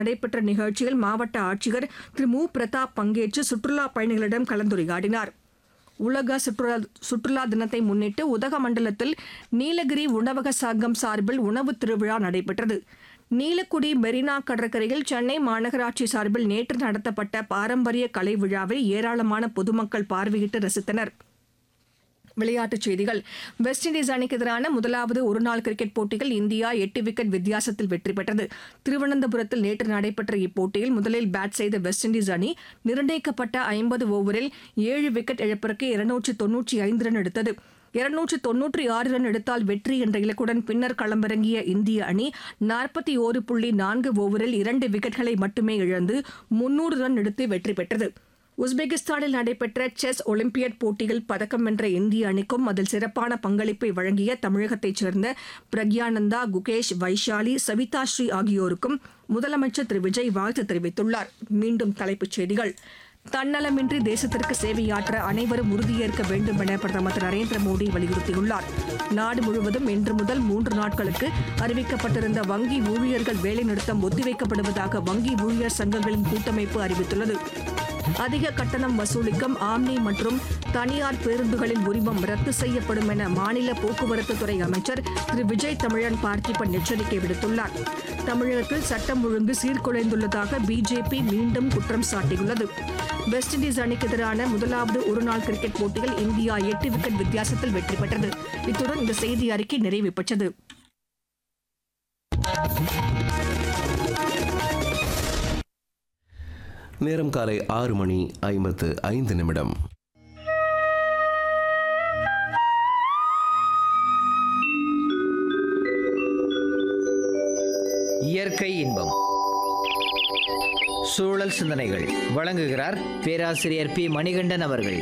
நடைபெற்ற நிகழ்ச்சியில் மாவட்ட ஆட்சியர் திரு மு பிரதாப் பங்கேற்று சுற்றுலா பயணிகளிடம் கலந்துரையாடினார் உலக சுற்றுலா சுற்றுலா தினத்தை முன்னிட்டு உதகமண்டலத்தில் நீலகிரி உணவக சங்கம் சார்பில் உணவு திருவிழா நடைபெற்றது நீலக்குடி மெரினா கடற்கரையில் சென்னை மாநகராட்சி சார்பில் நேற்று நடத்தப்பட்ட பாரம்பரிய கலை விழாவை ஏராளமான பொதுமக்கள் பார்வையிட்டு ரசித்தனர் விளையாட்டுச் செய்திகள் வெஸ்ட் இண்டீஸ் அணிக்கு எதிரான முதலாவது ஒருநாள் கிரிக்கெட் போட்டியில் இந்தியா எட்டு விக்கெட் வித்தியாசத்தில் வெற்றி பெற்றது திருவனந்தபுரத்தில் நேற்று நடைபெற்ற இப்போட்டியில் முதலில் பேட் செய்த வெஸ்ட் இண்டீஸ் அணி நிர்ணயிக்கப்பட்ட ஐம்பது ஓவரில் ஏழு விக்கெட் இழப்பிற்கு இருநூற்று தொன்னூற்றி ஐந்து ரன் எடுத்தது இருநூற்று தொன்னூற்றி ஆறு ரன் எடுத்தால் வெற்றி என்ற இலக்குடன் பின்னர் களமிறங்கிய இந்திய அணி நாற்பத்தி ஓரு புள்ளி நான்கு ஓவரில் இரண்டு விக்கெட்களை மட்டுமே இழந்து முன்னூறு ரன் எடுத்து வெற்றி பெற்றது உஸ்பெகிஸ்தானில் நடைபெற்ற செஸ் ஒலிம்பியட் போட்டியில் பதக்கம் வென்ற இந்திய அணிக்கும் அதில் சிறப்பான பங்களிப்பை வழங்கிய தமிழகத்தைச் சேர்ந்த பிரக்யானந்தா குகேஷ் வைஷாலி சவிதா ஸ்ரீ ஆகியோருக்கும் முதலமைச்சர் திரு விஜய் வாழ்த்து தெரிவித்துள்ளார் மீண்டும் தலைப்புச் செய்திகள் தன்னலமின்றி தேசத்திற்கு சேவையாற்ற அனைவரும் உறுதியேற்க வேண்டும் என பிரதமர் திரு நரேந்திர மோடி வலியுறுத்தியுள்ளார் நாடு முழுவதும் இன்று முதல் மூன்று நாட்களுக்கு அறிவிக்கப்பட்டிருந்த வங்கி ஊழியர்கள் வேலைநிறுத்தம் ஒத்திவைக்கப்படுவதாக வங்கி ஊழியர் சங்கங்களின் கூட்டமைப்பு அறிவித்துள்ளது அதிக கட்டணம் வசூலிக்கும் ஆம்னி மற்றும் தனியார் பேருந்துகளின் உரிமம் ரத்து செய்யப்படும் என மாநில போக்குவரத்து துறை அமைச்சர் திரு விஜய் தமிழன் பார்த்திபன் எச்சரிக்கை விடுத்துள்ளார் தமிழகத்தில் சட்டம் ஒழுங்கு சீர்குலைந்துள்ளதாக பிஜேபி மீண்டும் குற்றம் சாட்டியுள்ளது வெஸ்ட் இண்டீஸ் அணிக்கு எதிரான முதலாவது ஒருநாள் கிரிக்கெட் போட்டியில் இந்தியா எட்டு விக்கெட் வித்தியாசத்தில் வெற்றி பெற்றது இத்துடன் இந்த செய்தி அறிக்கை நிறைவு பெற்றது நேரம் காலை ஆறு மணி ஐம்பத்து ஐந்து நிமிடம் இயற்கை இன்பம் சூழல் சிந்தனைகள் வழங்குகிறார் பேராசிரியர் பி மணிகண்டன் அவர்கள்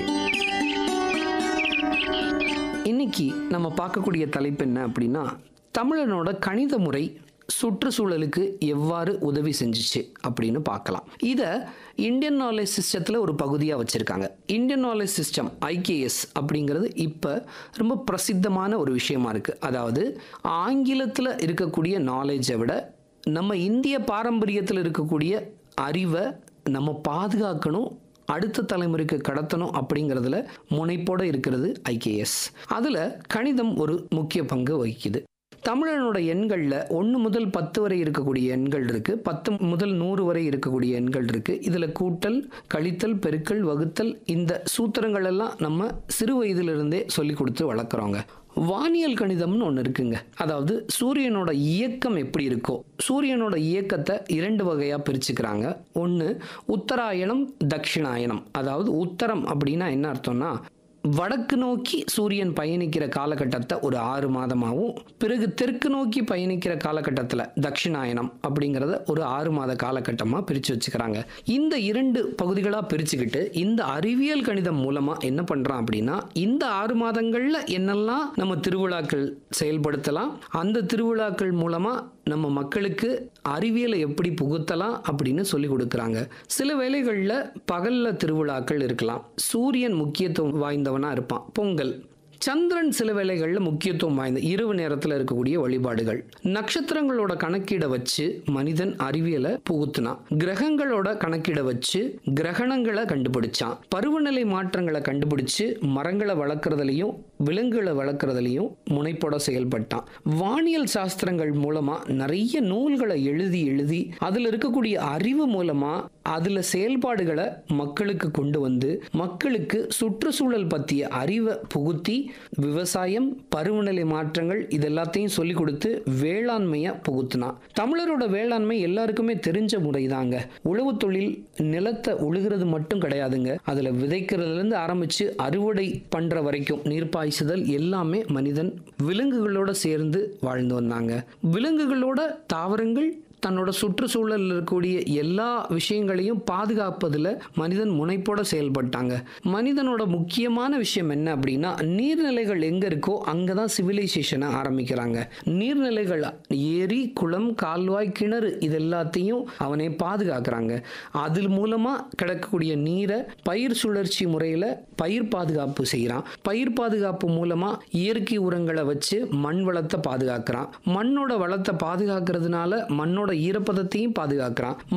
இன்னைக்கு நம்ம பார்க்கக்கூடிய தலைப்பு என்ன அப்படின்னா தமிழனோட கணித முறை சுற்றுச்சூழலுக்கு எவ்வாறு உதவி செஞ்சுச்சு அப்படின்னு பார்க்கலாம் இதை இந்தியன் நாலேஜ் சிஸ்டத்தில் ஒரு பகுதியாக வச்சுருக்காங்க இந்தியன் நாலேஜ் சிஸ்டம் ஐகேஎஸ் அப்படிங்கிறது இப்போ ரொம்ப பிரசித்தமான ஒரு விஷயமா இருக்குது அதாவது ஆங்கிலத்தில் இருக்கக்கூடிய நாலேஜை விட நம்ம இந்திய பாரம்பரியத்தில் இருக்கக்கூடிய அறிவை நம்ம பாதுகாக்கணும் அடுத்த தலைமுறைக்கு கடத்தணும் அப்படிங்கிறதுல முனைப்போட இருக்கிறது ஐகேஎஸ் அதில் கணிதம் ஒரு முக்கிய பங்கு வகிக்குது தமிழனோட எண்களில் ஒன்று முதல் பத்து வரை இருக்கக்கூடிய எண்கள் இருக்கு பத்து முதல் நூறு வரை இருக்கக்கூடிய எண்கள் இருக்கு இதில் கூட்டல் கழித்தல் பெருக்கல் வகுத்தல் இந்த சூத்திரங்கள் எல்லாம் நம்ம சிறு வயதிலிருந்தே சொல்லி கொடுத்து வளர்க்குறோங்க வானியல் கணிதம்னு ஒன்று இருக்குங்க அதாவது சூரியனோட இயக்கம் எப்படி இருக்கோ சூரியனோட இயக்கத்தை இரண்டு வகையாக பிரிச்சுக்கிறாங்க ஒன்று உத்தராயணம் தட்சிணாயனம் அதாவது உத்தரம் அப்படின்னா என்ன அர்த்தம்னா வடக்கு நோக்கி சூரியன் பயணிக்கிற காலகட்டத்தை ஒரு ஆறு மாதமாகவும் பிறகு தெற்கு நோக்கி பயணிக்கிற காலகட்டத்தில் தட்சிணாயனம் அப்படிங்கிறத ஒரு ஆறு மாத காலகட்டமாக பிரித்து வச்சுக்கிறாங்க இந்த இரண்டு பகுதிகளாக பிரிச்சுக்கிட்டு இந்த அறிவியல் கணிதம் மூலமாக என்ன பண்ணுறான் அப்படின்னா இந்த ஆறு மாதங்களில் என்னெல்லாம் நம்ம திருவிழாக்கள் செயல்படுத்தலாம் அந்த திருவிழாக்கள் மூலமாக நம்ம மக்களுக்கு அறிவியலை எப்படி புகுத்தலாம் அப்படின்னு சொல்லி கொடுக்குறாங்க சில வேளைகளில் பகலில் திருவிழாக்கள் இருக்கலாம் சூரியன் முக்கியத்துவம் வாய்ந்தவனாக இருப்பான் பொங்கல் சந்திரன் சில வேளைகளில் முக்கியத்துவம் வாய்ந்த இரவு நேரத்தில் இருக்கக்கூடிய வழிபாடுகள் நட்சத்திரங்களோட கணக்கீடை வச்சு மனிதன் அறிவியலை புகுத்தினான் கிரகங்களோட கணக்கீடை வச்சு கிரகணங்களை கண்டுபிடிச்சான் பருவநிலை மாற்றங்களை கண்டுபிடிச்சு மரங்களை வளர்க்குறதுலையும் விலங்குகளை வளர்க்குறதுலையும் முனைப்போட செயல்பட்டான் வானியல் சாஸ்திரங்கள் மூலமா நிறைய நூல்களை எழுதி எழுதி அதில் இருக்கக்கூடிய அறிவு மூலமா அதில் செயல்பாடுகளை மக்களுக்கு கொண்டு வந்து மக்களுக்கு சுற்றுச்சூழல் பற்றிய அறிவை புகுத்தி விவசாயம் பருவநிலை மாற்றங்கள் இது எல்லாத்தையும் சொல்லி கொடுத்து வேளாண்மையை புகுத்தினான் தமிழரோட வேளாண்மை எல்லாருக்குமே தெரிஞ்ச முறைதாங்க உழவு தொழில் நிலத்தை உழுகிறது மட்டும் கிடையாதுங்க அதில் விதைக்கிறதுலேருந்து ஆரம்பித்து அறுவடை பண்ணுற வரைக்கும் நீர் பாய்ச்சுதல் எல்லாமே மனிதன் விலங்குகளோட சேர்ந்து வாழ்ந்து வந்தாங்க விலங்குகளோட தாவரங்கள் தன்னோட சுற்றுச்சூழலில் இருக்கக்கூடிய எல்லா விஷயங்களையும் பாதுகாப்பதில் மனிதன் முனைப்போட செயல்பட்டாங்க மனிதனோட முக்கியமான விஷயம் என்ன அப்படின்னா நீர்நிலைகள் எங்கே இருக்கோ அங்கே தான் சிவிலைசேஷனை ஆரம்பிக்கிறாங்க நீர்நிலைகள் ஏரி குளம் கால்வாய் கிணறு இது எல்லாத்தையும் அவனே பாதுகாக்கிறாங்க அது மூலமாக கிடக்கக்கூடிய நீரை பயிர் சுழற்சி முறையில் பயிர் பாதுகாப்பு செய்கிறான் பயிர் பாதுகாப்பு மூலமாக இயற்கை உரங்களை வச்சு மண் வளத்தை பாதுகாக்கிறான் மண்ணோட வளத்தை பாதுகாக்கிறதுனால மண்ணோட மண்ணோட ஈரப்பதத்தையும் பாதுகாக்கிறான்